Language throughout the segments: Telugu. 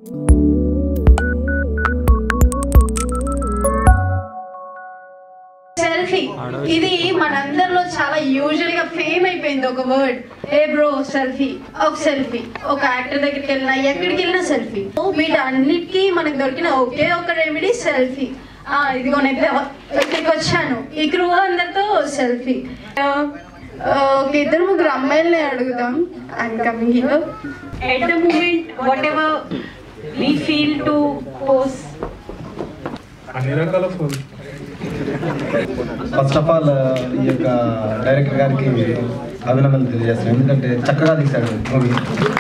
సెల్ఫీ ఇది మనందరిలో చాలా యూజువల్ గా ఫేమ్ అయిపోయింది ఒక వర్డ్ ఏ బ్రో సెల్ఫీ ఒక సెల్ఫీ ఒక యాక్టర్ దగ్గరికి వెళ్ళినా ఎక్కడికి వెళ్ళినా సెల్ఫీ వీటన్నిటికీ మనకు దొరికిన ఒకే ఒక రెమెడీ సెల్ఫీ ఆ ఇదిగో నేను ఇక్కడికి వచ్చాను ఈ క్రూ అందరితో సెల్ఫీ ఒక ఇద్దరు ముగ్గురు అమ్మాయిల్ని అడుగుదాం I'm coming here at the moment, whatever we feel to post అన్ని రకాల ఫోన్ ఫస్ట్ ఆఫ్ ఆల్ ఈ యొక్క డైరెక్టర్ గారికి అభినందనలు తెలియజేస్తాను ఎందుకంటే చక్కగా తీశాడు మూవీ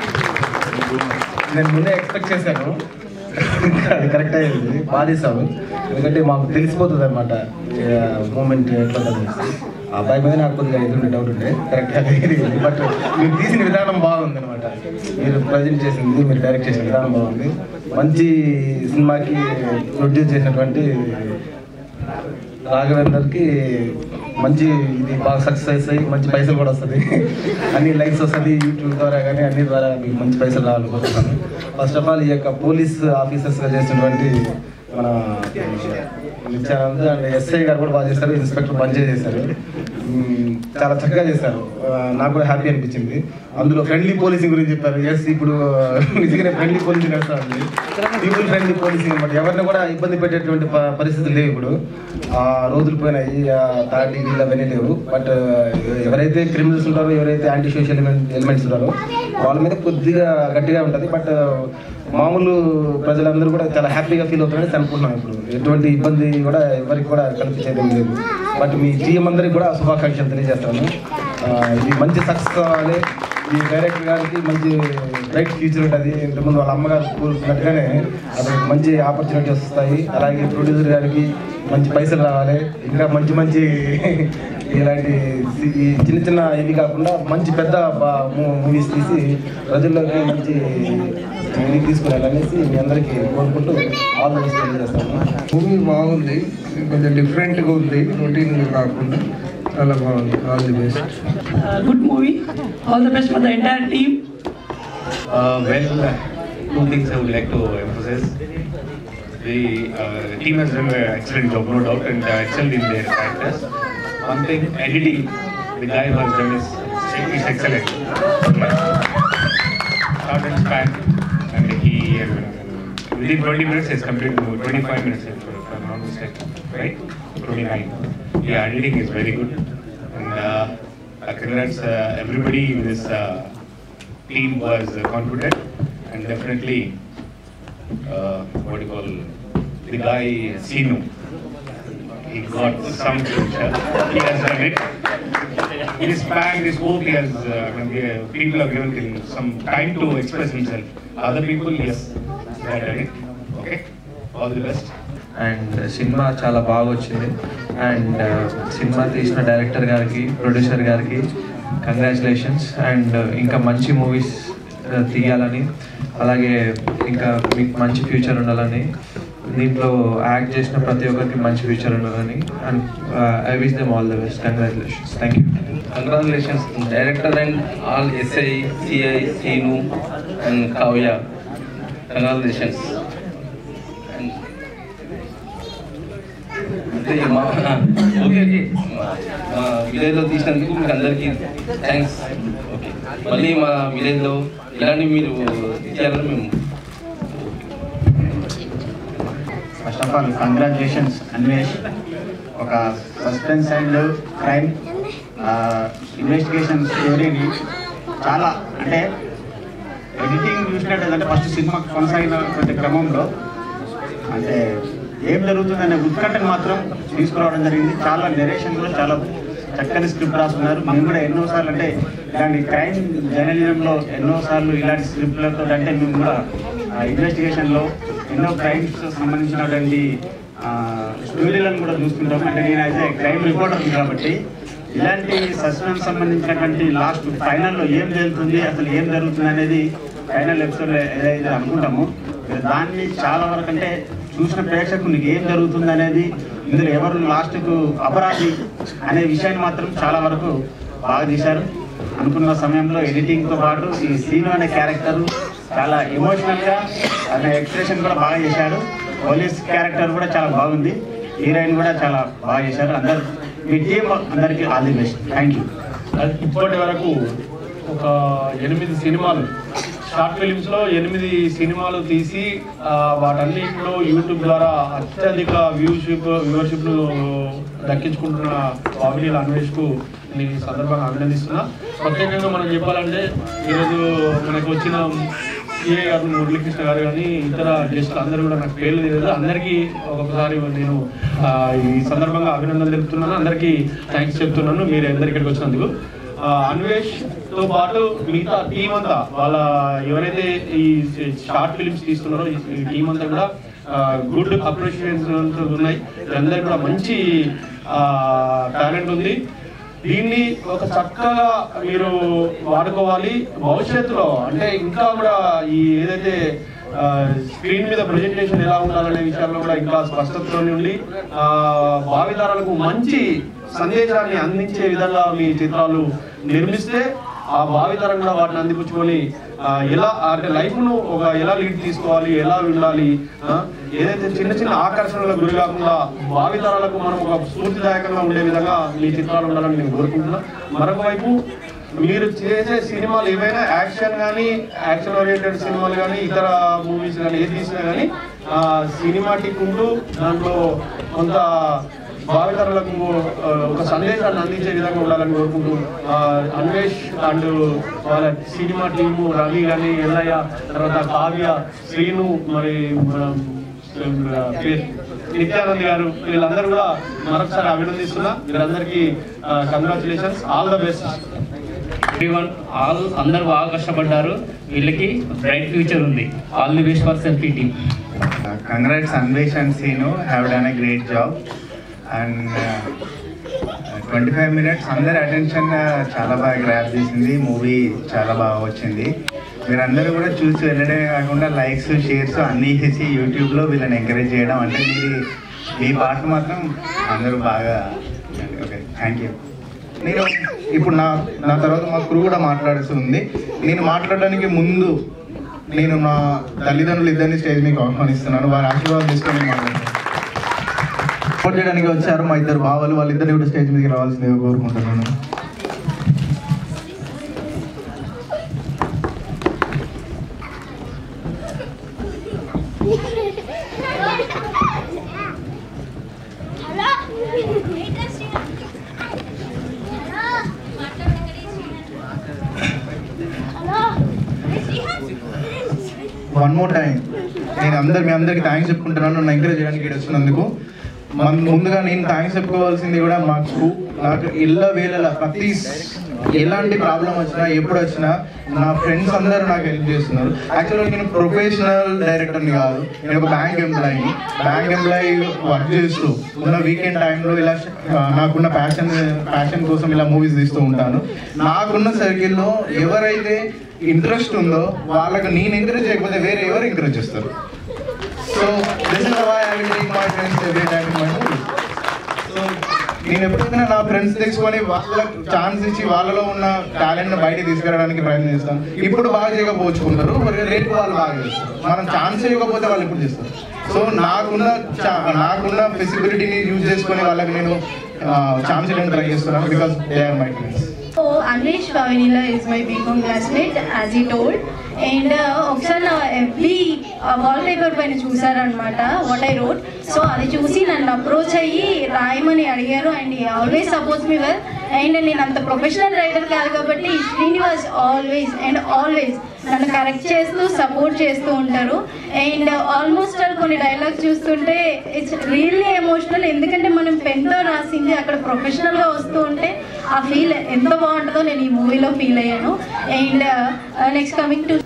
నేను ముందే ఎక్స్పెక్ట్ చేశాను అది కరెక్ట్ అయ్యింది బాగా తీసావు ఎందుకంటే మాకు తెలిసిపోతుంది అనమాట మూమెంట్ ఎట్లా ఉంటుంది ఆ అబ్బాయి మీద నాకు కొద్దిగా ఎదురు డౌట్ ఉండే కరెక్ట్గా బట్ మీరు తీసిన విధానం బాగుంది అనమాట మీరు ప్రజెంట్ చేసింది మీరు డైరెక్ట్ చేసిన విధానం బాగుంది మంచి సినిమాకి ప్రొడ్యూస్ చేసినటువంటి రాఘవేందర్కి మంచి ఇది బాగా సక్సెస్ అయ్యి మంచి పైసలు కూడా వస్తుంది అన్ని లైక్స్ వస్తుంది యూట్యూబ్ ద్వారా కానీ అన్ని ద్వారా మీకు మంచి పైసలు రావాలనుకుంటున్నాను ఫస్ట్ ఆఫ్ ఆల్ ఈ యొక్క పోలీస్ ఆఫీసర్స్గా చేసినటువంటి మన నిత్యానంద్ అండ్ ఎస్ఐ గారు కూడా బాగా చేస్తారు ఇన్స్పెక్టర్ పనిచే చేశారు మ్మ్, చాలా చక్కగా చేశారు ఆ, నాకు కూడా హ్యాపీ అనిపించింది అందులో ఫ్రెండ్లీ పోలీసింగ్ గురించి చెప్పారు ఎస్ ఇప్పుడు నిజంగానే ఫ్రెండ్లీ పోలీసింగ్ నడుస్తుంది పీపుల్ ఫ్రెండ్లీ పోలీసింగ్ అనమాట ఎవరిని కూడా ఇబ్బంది పెట్టేటువంటి ప- పరిస్థితులు లేవు ఇప్పుడు ఆ రోజులు పోయినాయి ఆ థర్డ్ డిగ్రీలు అవన్నీ లేవు బట్ ఎవరైతే క్రిమినల్స్ ఉంటారో ఎవరైతే యాంటీ సోషల్ ఎలిమెంట్స్ ఉన్నారో వాళ్ళ మీద కొద్దిగా గట్టిగా ఉంటుంది బట్ మామూలు ప్రజలందరూ కూడా చాలా హ్యాపీగా ఫీల్ అవుతారని అనుకుంటున్నాం ఇప్పుడు ఎటువంటి ఇబ్బంది కూడా ఎవరికి కూడా కల్పించేది ఏం లేదు బట్ మీ టీం అందరికి కూడా శుభాకాంక్షలు తెలియజేస్తాను ఆ, ఇది మంచి సక్సెస్ కావాలి ఈ డైరెక్టర్ గారికి మంచి బ్రైట్ ఫ్యూచర్ ఉంటుంది ఇంతకుముందు వాళ్ళ అమ్మగారు కోరుకున్నట్టుగానే అతనికి మంచి ఆపర్చునిటీస్ వస్తాయి అలాగే ప్రొడ్యూసర్ గారికి మంచి పైసలు రావాలి ఇంకా మంచి మంచి ఇలాంటి ఈ చిన్న చిన్న ఇవి కాకుండా మంచి పెద్ద మూవీస్ తీసి ప్రజల్లోకి మంచి ఇది తీసుకురావాలనేసి మీ అందరికీ కోరుకుంటూ ఆల్ ద బెస్ట్ తెలియజేస్తాను మూవీ బాగుంది కొంచెం డిఫరెంట్గా ఉంది రొటీన్ కాకుండా చాలా బాగుంది all the best uh, good movie. All the best for the entire team. Uh, well, uh, two things I would like to emphasize. The uh, team has done an excellent job, no doubt, and uh, excelled in their characters. One thing, editing, the guy who has done is, is excellent. Short and span, and he, uh, within 20 minutes, has completed the movie, 25 minutes, if I'm not mistaken, right? 29. Yeah, editing is very good. And uh, uh, congrats uh, everybody in this uh, team was uh, confident and definitely uh, what do you call the guy Sinu. He got some future. He has done it. This bag, this book, he has uh, I mean, uh, people have given him some time to express himself. Other people, yes, they have done it. Okay, all the best. And సినిమా చాలా బాగా వచ్చింది అండ్ సినిమా తీసిన డైరెక్టర్ గారికి ప్రొడ్యూసర్ గారికి కంగ్రాచులేషన్స్ అండ్ ఇంకా మంచి మూవీస్ తీయాలని అలాగే ఇంకా మీకు మంచి ఫ్యూచర్ ఉండాలని దీంట్లో యాక్ట్ చేసిన ప్రతి ఒక్కరికి మంచి ఫ్యూచర్ ఉండాలని and I wish them all the best congratulations thank you Congratulations, director and all SI, CI, Sinu and Kavya. Congratulations. And అంటే మా ఓకే ఓకే మా విలేజ్లో తీసినందుకు మీకు అందరికీ థ్యాంక్స్ ఓకే మళ్ళీ మా విలేజ్లో ఇలాంటివి మీరు తీయాలని మేము first of all congratulations Anvesh ఒక సస్పెన్స్ అండ్ క్రైమ్ ఇన్వెస్టిగేషన్ స్టోరీని చాలా అంటే ఎడిటింగ్ చూసినట్టయితే ఫస్ట్ సినిమా కొనసాగినటువంటి క్రమంలో అంటే ఏం జరుగుతుందనే ఉత్కంఠను మాత్రం తీసుకురావడం జరిగింది చాలా నెరేషన్ కూడా చాలా చక్కని స్క్రిప్ట్ రాస్తున్నారు మేము కూడా ఎన్నోసార్లు అంటే ఇలాంటి క్రైమ్ జర్నలిజంలో ఎన్నోసార్లు ఇలాంటి స్క్రిప్ట్లతో అంటే మేము కూడా ఇన్వెస్టిగేషన్లో ఎన్నో క్రైమ్స్ సంబంధించినటువంటి స్టోరీలను కూడా చూస్తుంటాం అంటే నేను అయితే క్రైమ్ రిపోర్టర్ కాబట్టి ఇలాంటి సస్పెన్స్ సంబంధించినటువంటి లాస్ట్ ఫైనల్లో ఏం జరుగుతుంది అసలు ఏం జరుగుతుంది అనేది ఫైనల్ ఎపిసోడ్ ఏదైతే అనుకుంటామో మీరు దాన్ని చాలా వరకు అంటే చూసిన ప్రేక్షకునికి ఏం జరుగుతుంది అనేది ఇందులో ఎవరు లాస్ట్కు అపరాధి అనే విషయాన్ని మాత్రం చాలా వరకు బాగా తీశారు అనుకున్న సమయంలో ఎడిటింగ్తో పాటు ఈ సీను అనే క్యారెక్టర్ చాలా ఎమోషనల్గా అనే ఎక్స్ప్రెషన్ కూడా బాగా చేశాడు పోలీస్ క్యారెక్టర్ కూడా చాలా బాగుంది హీరోయిన్ కూడా చాలా బాగా చేశారు అందరు మీ టీం అందరికీ all the best thank you ఇప్పటి వరకు ఒక ఎనిమిది సినిమాలు షార్ట్ ఫిలిమ్స్లో ఎనిమిది సినిమాలు తీసి ఆ, వాటన్నిటిలో యూట్యూబ్ ద్వారా అత్యధిక వ్యూషిప్ వ్యూవర్షిప్ను దక్కించుకుంటున్న బాబిలీల అన్వేష్కు నేను ఈ సందర్భంగా అభినందిస్తున్నా ప్రత్యేకంగా మనం చెప్పాలంటే ఈరోజు మనకు వచ్చిన సిఏ గారు మురళీకృష్ణ గారు కానీ ఇతర గెస్టులు అందరూ కూడా నాకు పేర్లు తెలియదు అందరికీ ఒక్కొక్కసారి నేను ఆ, ఈ సందర్భంగా అభినందనలు తెలుపుతున్నాను అందరికీ థ్యాంక్స్ చెప్తున్నాను మీరు అందరు ఇక్కడికి వచ్చినందుకు ఆ, అన్వేష్ తో పాటు మిగతా టీం అంతా వాళ్ళ ఎవరైతే ఈ షార్ట్ ఫిలిమ్స్ తీస్తున్నారో ఈ- ఈ టీం అంతా కూడా గుడ్ అప్రిషియేషన్స్ ఉన్నాయి వీళ్ళందరికీ కూడా మంచి టాలెంట్ ఉంది దీన్ని ఒక చక్కగా మీరు వాడుకోవాలి భవిష్యత్తులో అంటే ఇంకా కూడా ఈ ఏదైతే స్క్రీన్ మీద ప్రజెంటేషన్ ఎలా ఉండాలనే విషయాల్లో కూడా ఇంకా స్పష్టతతో ఉండి ఆ, భావితరాలకు మంచి సందేశాన్ని అందించే విధంగా మీ చిత్రాలు నిర్మిస్తే ఆ భావితరం కూడా వాటిని అందిపుచ్చుకొని ఆ, ఎలా అంటే లైఫ్ను ఒక ఎలా లీడ్ తీసుకోవాలి ఎలా ఉండాలి ఆ, ఏదైతే చిన్న చిన్న ఆకర్షణలకు గురి కాకుండా భావితరాలకు మనం ఒక స్ఫూర్తిదాయకంగా ఉండే విధంగా మీ చిత్రాలు ఉండాలని నేను కోరుకుంటున్నా మరొక వైపు మీరు చేసే సినిమాలు ఏవైనా యాక్షన్ కానీ యాక్షన్ ఓరియంటెడ్ సినిమాలు కానీ ఇతర మూవీస్ కానీ ఏది తీసినా కానీ సినిమాటిక్ ఉంటూ దాంట్లో కొంత భావితరులకు ఆ, ఒక సందేశాన్ని అందించే విధంగా ఉండాలని కోరుకుంటూ ఆ, అన్వేష్ అండ్ వాళ్ళ సినిమా టీము రవి కానీ ఎల్లయ్య తర్వాత కావ్య శ్రీను మరి మన ఆ, పేరు నిత్యానంద్ గారు వీళ్ళందరూ కూడా మరొకసారి అభినందిస్తున్నా వీళ్ళందరికీ congratulations all the best everyone all అందరూ బాగా కష్టపడ్డారు వీళ్ళకి బ్రైట్ ఫ్యూచర్ ఉంది all the best for selfie team congrats Anvesh and Seenu have done a great job and twenty five minutes అందరి అటెన్షన్ చాలా బాగా గ్రాప్ చేసింది మూవీ చాలా బాగా వచ్చింది మీరందరూ కూడా చూసి వెళ్ళడమే కాకుండా లైక్స్ షేర్స్ అన్నీ చేసి యూట్యూబ్లో వీళ్ళని ఎంకరేజ్ చేయడం అంటే మీది మీ పాట మాత్రం అందరూ బాగా ఓకే థ్యాంక్ యూ నేను ఇప్పుడు నా నా తర్వాత మా క్రూ కూడా మాట్లాడుతుంది నేను మాట్లాడడానికి ముందు నేను నా తల్లిదండ్రులు ఇద్దరిని స్టేజ్ మీకు ఆహ్వానిస్తున్నాను వారి ఆశీర్వాదం తీసుకొని మాట్లాడతాను సపోర్ట్ చేయడానికి వచ్చారు మా ఇద్దరు బావలు వాళ్ళిద్దరిని కూడా స్టేజ్ మీదకి రావాల్సిందిగా కోరుకుంటున్నాను వన్ మోర్ టైం నేను అందరు మీ అందరికి థ్యాంక్స్ చెప్పుకుంటున్నాను నన్ను ఎంకరేజ్ చేయడానికి ఇక్కడ వచ్చినందుకు మన ముందుగా నేను థ్యాంక్స్ చెప్పుకోవాల్సింది కూడా మాకు నాకు ఇళ్ళ వేళల ప్రతి ఎలాంటి ప్రాబ్లం వచ్చినా ఎప్పుడు వచ్చినా నా ఫ్రెండ్స్ అందరూ నాకు హెల్ప్ చేస్తున్నారు యాక్చువల్గా నేను ప్రొఫెషనల్ డైరెక్టర్ని కాదు నేను ఒక బ్యాంక్ ఎంప్లాయీని బ్యాంక్ ఎంప్లాయీ వర్క్ చేస్తూ ఉన్న వీకెండ్ టైంలో ఇలా ఆ, నాకున్న ప్యాషన్ ప్యాషన్ కోసం ఇలా మూవీస్ తీస్తూ ఉంటాను నాకున్న సర్కిల్లో ఎవరైతే ఇంట్రెస్ట్ ఉందో వాళ్ళకి నేను ఎంకరేజ్ చేయకపోతే వేరే ఎవరు ఎంకరేజ్ చేస్తారు so this is why I will take my friends every time my movie so నేను ఎప్పుడైనా నా ఫ్రెండ్స్ తీసుకొని వాళ్ళకి ఛాన్స్ ఇచ్చి వాళ్ళలో ఉన్న టాలెంట్ బయటికి తీసుకురావడానికి ప్రయత్నం చేస్తాను ఇప్పుడు బాగా చేయకపోవచ్చుకుంటారు మరి రేపు వాళ్ళు బాగా చేస్తారు మనం ఛాన్స్ ఇవ్వకపోతే వాళ్ళు ఎప్పుడు చేస్తారు సో నాకున్న చా- నాకున్న ఫెసిబిలిటీని యూజ్ చేసుకొని వాళ్ళకి నేను ఛాన్స్ ఇవ్వడానికి ట్రై చేస్తున్నాను because they are my friends So Anish Pavanila is my BCom classmate, as he told. And ఒకసారి నా ఎవ్రీ వాల్ పేపర్ పైన చూసారనమాట వాట్ ఐ రోడ్ సో అది చూసి నన్ను అప్రోచ్ అయ్యి రాయమని అడిగారు and always supports me well and నేను అంత ప్రొఫెషనల్ రైటర్ కాదు కాబట్టి శ్రీనివాస్ ఆల్వేస్ అండ్ ఆల్వేస్ నన్ను కరెక్ట్ చేస్తూ సపోర్ట్ చేస్తూ ఉంటారు అండ్ ఆల్మోస్ట్ ఆల్ కొన్ని డైలాగ్స్ చూస్తుంటే ఇట్స్ రియల్లీ ఎమోషనల్ ఎందుకంటే మనం పెన్తో రాసింది అక్కడ ప్రొఫెషనల్గా వస్తూ ఉంటే ఆ ఫీల్ ఎంత బాగుంటుందో నేను ఈ మూవీలో ఫీల్ అయ్యాను and next coming to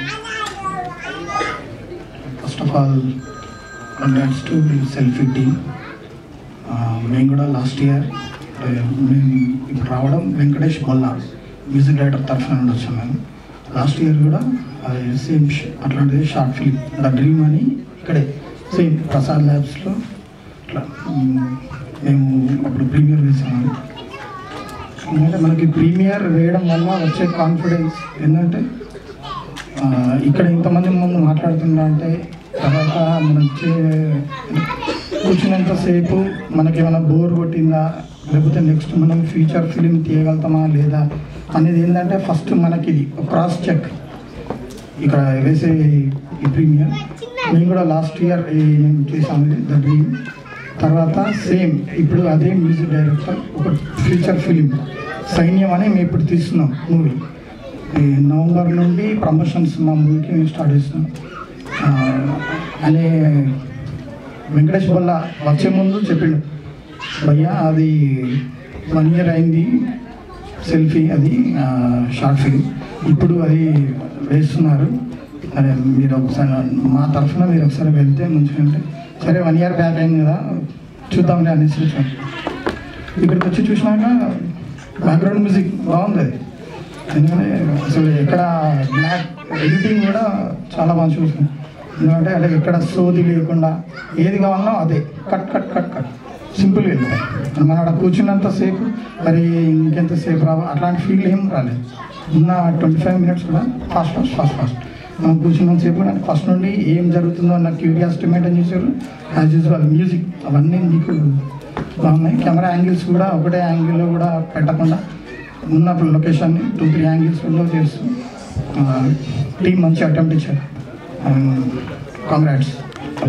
first of all congrats to selfie team మేము కూడా లాస్ట్ ఇయర్ మేము ఇప్పుడు రావడం వెంకటేష్ బొల్లా మ్యూజిక్ డైరెక్టర్ తరఫున నుండి వచ్చాం మేము లాస్ట్ ఇయర్ కూడా సేమ్ అట్లాంటిది షార్ట్ ఫిలిం ద డ్రీమ్ అని ఇక్కడే సేమ్ ప్రసాద్ ల్యాబ్స్లో ఇట్లా మ్, మేము అప్పుడు ప్రీమియర్ వేసాము ఎందుకంటే మనకి ప్రీమియర్ వేయడం వల్ల వచ్చే కాన్ఫిడెన్స్ ఏంటంటే ఆ, ఇక్కడ ఇంతమంది ముందు మాట్లాడుతున్నా అంటే తర్వాత మనం చే- కూర్చున్నంతసేపు మనకేమైనా బోర్ కొట్టిందా లేకపోతే నెక్స్ట్ మనం ఫ్యూచర్ ఫిలిం తీయగలుగుతామా లేదా అనేది ఏంటంటే ఫస్ట్ మనకి ఇది క్రాస్ చెక్ ఇక్కడ వేసే ఈ ప్రీమియర్ మేము కూడా లాస్ట్ ఇయర్ మేము చేసాము ద డ్రీమ్ తర్వాత సేమ్ ఇప్పుడు అదే మ్యూజిక్ డైరెక్టర్ ఒక ఫ్యూచర్ ఫిలిం సైన్యం అని మేము ఇప్పుడు తీస్తున్నాం మూవీ ఈ నవంబర్ నుండి ప్రమోషన్స్ మా మూవీకి మేము స్టార్ట్ చేస్తున్నాం ఆ, అనే వెంకటేష్ వల్ల వచ్చే ముందు చెప్పిండు భయ్యా అది వన్ ఇయర్ అయింది సెల్ఫీ అది షార్ట్ ఫిల్మ్ ఇప్పుడు అది వేస్తున్నారు అదే మీరు ఒకసారి మా తరఫున మీరు ఒకసారి వెళ్తే మంచిగా ఉంటే సరే వన్ ఇయర్ బ్యాక్ అయింది కదా చూద్దాంలే అనేసి వచ్చాను ఇక్కడికి వచ్చి చూసినాక బ్యాక్గ్రౌండ్ మ్యూజిక్ బాగుంది అది ఎందుకంటే అసలు ఎక్కడ బ్లాక్ ఎడిటింగ్ కూడా చాలా బాగా చూసాను ఎందుకంటే అంటే ఎక్కడ సోది లేకుండా ఏది కావాలన్నా అదే cut cut cut cut simple వెళ్ళిపోయి మనం అక్కడ కూర్చున్నంత సేపు మరి ఇంకెంతసేపు రావు అట్లాంటి ఫీల్ ఏం రాలేదు ఉన్న ట్వంటీ ఫైవ్ మినిట్స్ కూడా ఫాస్ట్ ఫాస్ట్ ఫాస్ట్ ఫాస్ట్ మనం కూర్చున్నంత సేపు నాకు ఫస్ట్ నుండి ఏం జరుగుతుందో అన్న క్యూరియాసిటీ మెయింటైన్ చేశారు యాజ్ యూజువల్ మ్యూజిక్ అవన్నీ మీకు బాగున్నాయి కెమెరా యాంగిల్స్ కూడా ఒకటే యాంగిల్లో కూడా పెట్టకుండా ఉన్న లొకేషన్ టూ త్రీ యాంగిల్స్లో చేస్తూ టీం మంచి అటెంప్ట్ ఇచ్చారు కాంగ్రాట్స్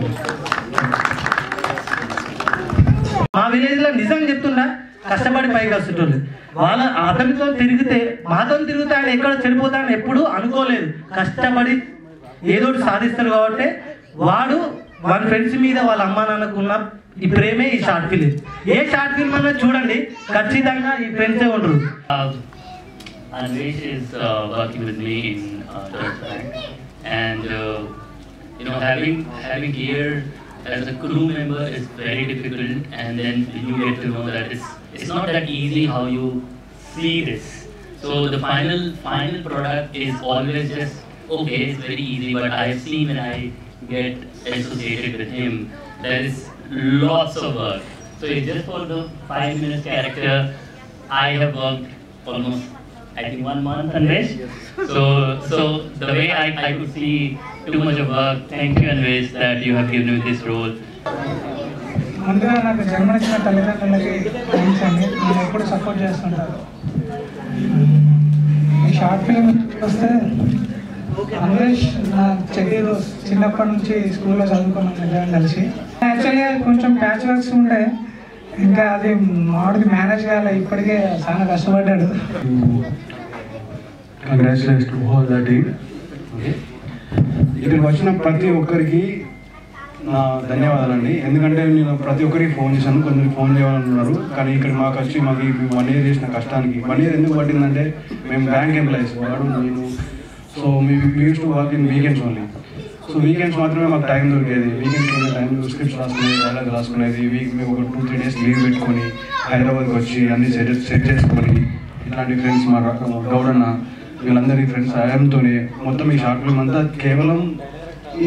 మా విలేజ్ లో నిజం చెప్తున్నా కష్టపడి పైకి వస్తుంటుంది వాళ్ళ అతనితో తిరిగితే మాతో తిరిగితే ఆయన ఎక్కడ చెడిపోతాడని ఎప్పుడు అనుకోలేదు కష్టపడి ఏదో ఒకటి సాధిస్తారు కాబట్టి వాడు వాళ్ళ ఫ్రెండ్స్ మీద వాళ్ళ అమ్మా నాన్నకు ఉన్న ఈ ప్రేమే ఈ షార్ట్ ఫిలిం ఏ షార్ట్ ఫిల్మ్ అన్నా చూడండి ఖచ్చితంగా ఈ ఫ్రెండ్సే ఉండరు Anvesh is uh, working with me in uh, Dirt Band. and uh, you know having having here as a crew member is very difficult, and then you get to know that it's it's not that easy how you see this. So the final final product is always just okay, it's very easy, but I've seen when I get associated with him, there is lots of work. So it's just for the five minutes character, I have worked almost I think one month Anvesh. So so the way I, I could see too much of work. Thank you Anvesh that you have given me this role. ముందుగా నాకు జన్మనిచ్చిన తల్లిదండ్రులకి థ్యాంక్స్ అండి నేను ఎప్పుడు సపోర్ట్ చేస్తుంటారు ఈ షార్ట్ ఫిలిం వస్తే అన్వేష్ నా చెల్లి చిన్నప్పటి నుంచి స్కూల్లో చదువుకున్నాం ఇద్దరం కలిసి యాక్చువల్గా కొంచెం ప్యాచ్ వర్క్స్ ఉండే ఇంకా అది మామిడికి మేనేజ్ కాలే ఇప్పటికే చాలా కష్టపడ్డాడు congratulation to whole the team ఇక్కడికి వచ్చిన ప్రతి ఒక్కరికి నా ధన్యవాదాలండి ఎందుకంటే నేను ప్రతి ఒక్కరికి ఫోన్ చేశాను కొందరికి ఫోన్ చేయాలన్నారు కానీ ఇక్కడ మాకు వచ్చి మాకు ఈ వన్ ఇయర్ చేసిన కష్టానికి వన్ ఇయర్ ఎందుకు పట్టిందంటే మేము బ్యాంక్ ఎంప్లాయీస్ వాడు నేను so me use to work in weekends only so weekends మాత్రమే మాకు టైం దొరికేది వీకెండ్స్ టైం స్క్రిప్ట్స్ రాసుకునేది డైలాగ్ రాసుకునేది వీక్ మేము ఒక టూ త్రీ డేస్ లీవ్ పెట్టుకొని హైదరాబాద్కి వచ్చి అన్ని సెట్ సెట్ చేసుకొని ఇట్లాంటి ఫ్రెండ్స్ మా రా- గౌడన్న వీళ్ళందరి ఫ్రెండ్స్ సహాయంతోనే మొత్తం ఈ షార్ట్ ఫిల్మ్ అంతా కేవలం ఈ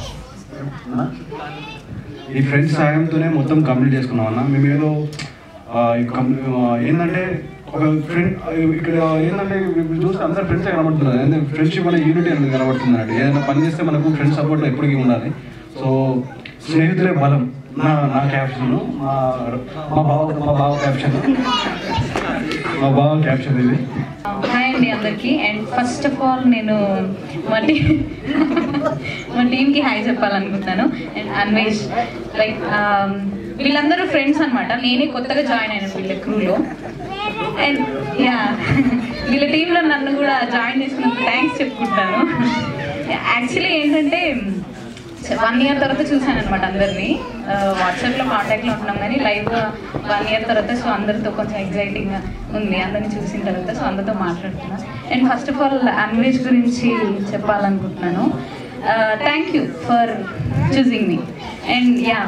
ఈ ఫ్రెండ్స్ సహాయంతోనే మొత్తం కంప్లీట్ చేసుకున్నాం అన్న మేము ఏదో ఆ, ఈ కంప్లీ- ఆ, ఏంటంటే ఒక ఫ్రెండ్ ఇక్కడ ఏంటంటే ఇప్పుడు చూస్తే అందరు ఫ్రెండ్స్ కనబడుతున్నారు ఏంటంటే ఫ్రెండ్షిప్ అనే యూనిటీ అనేది కనబడుతుందండి ఏదైనా పని చేస్తే మనకు ఫ్రెండ్ సపోర్ట్ ఎప్పటికీ ఉండాలి సో స్నేహితులే బలం నా నా క్యాప్షన్ మా మా బావ మా బావ క్యాప్షన్ మా బావ క్యాప్షన్ ఇది హాయ్ అండి అందరికీ అండ్ ఫస్ట్ ఆఫ్ ఆల్ నేను మా టీ మా టీంకి హాయ్ చెప్పాలనుకుంటున్నాను అండ్ అన్వేష్ లైక్ వీళ్ళందరూ ఫ్రెండ్స్ అన్నమాట నేనే కొత్తగా జాయిన్ అయిన వీళ్ళ క్రూలో అండ్ యా వీళ్ళ టీంలో నన్ను కూడా జాయిన్ చేసినందుకు థ్యాంక్స్ చెప్పుకుంటాను యాక్చువల్లీ ఏంటంటే వన్ ఇయర్ తర్వాత చూసాను అనమాట అందరినీ వాట్సాప్లో కాంటాక్ట్లో ఉంటున్నాం కానీ లైవ్గా వన్ ఇయర్ తర్వాత సో అందరితో కొంచెం ఎగ్జైటింగ్గా ఉంది అందరిని చూసిన తర్వాత సో అందరితో మాట్లాడుతున్నా and first of all Anvesh గురించి చెప్పాలనుకుంటున్నాను థ్యాంక్ యూ ఫర్ చూసింగ్ మీ అండ్ యా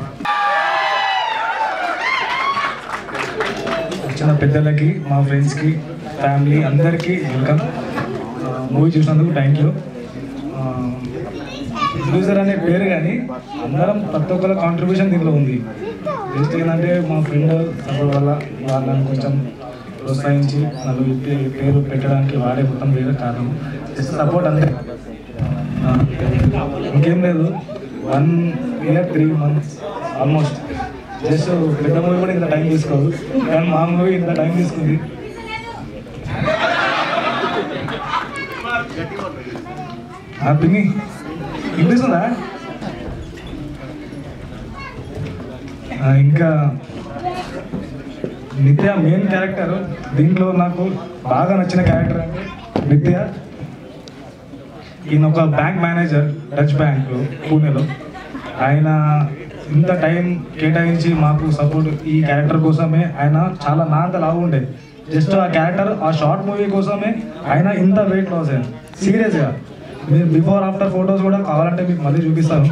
వచ్చిన పెద్దలకి మా ఫ్రెండ్స్కి ఫ్యామిలీ అందరికీ వెల్కమ్ మూవీ చూసినందుకు థ్యాంక్ యూ ప్రొడ్యూసర్ అనే పేరు కానీ అందరం ప్రతి ఒక్కరి కాంట్రిబ్యూషన్ దీంట్లో ఉంది జస్ట్ ఏంటంటే మా ఫ్రెండ్ సపోర్ట్ వల్ల వాళ్ళని కొంచెం ప్రోత్సహించి నన్ను ఈ పే- పేరు పెట్టడానికి వాడే మొత్తం వేరే కారణం జస్ట్ సపోర్ట్ అంతే ఆ, ఇంకేం లేదు one year three months almost just పెద్ద మూవీ కూడా ఇంత టైం తీసుకోదు కానీ మా మూవీ ఇంత టైం తీసుకుంది ఆ, పిన్ని వినిపిస్తుందా ఆ, ఇంకా నిత్య మెయిన్ క్యారెక్టర్ దీంట్లో నాకు బాగా నచ్చిన క్యారెక్టర్ అంటే నిత్య ఈయన ఒక బ్యాంక్ మేనేజర్ డచ్ బ్యాంక్ పూణేలో ఆయన ఇంత టైం కేటాయించి మాకు సపోర్ట్ ఈ క్యారెక్టర్ కోసమే ఆయన చాలా నాంత లావు ఉండే జస్ట్ ఆ క్యారెక్టర్ ఆ షార్ట్ మూవీ కోసమే ఆయన ఇంత వెయిట్ లాస్ అయ్యారు సీరియస్గా మీరు బిఫోర్ ఆఫ్టర్ ఫొటోస్ కూడా కావాలంటే మీకు మళ్ళీ చూపిస్తాను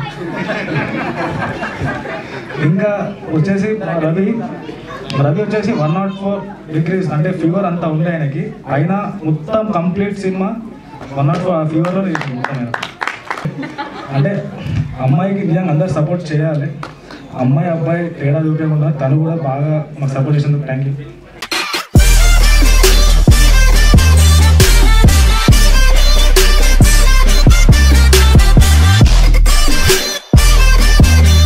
ఇంకా వచ్చేసి మా రవి రవి వచ్చేసి వన్ నాట్ ఫోర్ డిగ్రీస్ అంటే ఫీవర్ అంతా ఉండే ఆయనకి అయినా మొత్తం కంప్లీట్ సినిమా వన్ నాట్ ఫోర్ ఫీవర్లో మొత్తం ఆయన. అంటే అమ్మాయికి నిజంగా అందరు సపోర్ట్ చేయాలి అమ్మాయి అబ్బాయి తేడా చూపించకుండా తను కూడా బాగా మాకు సపోర్ట్ చేసినందుకు థ్యాంక్ యూ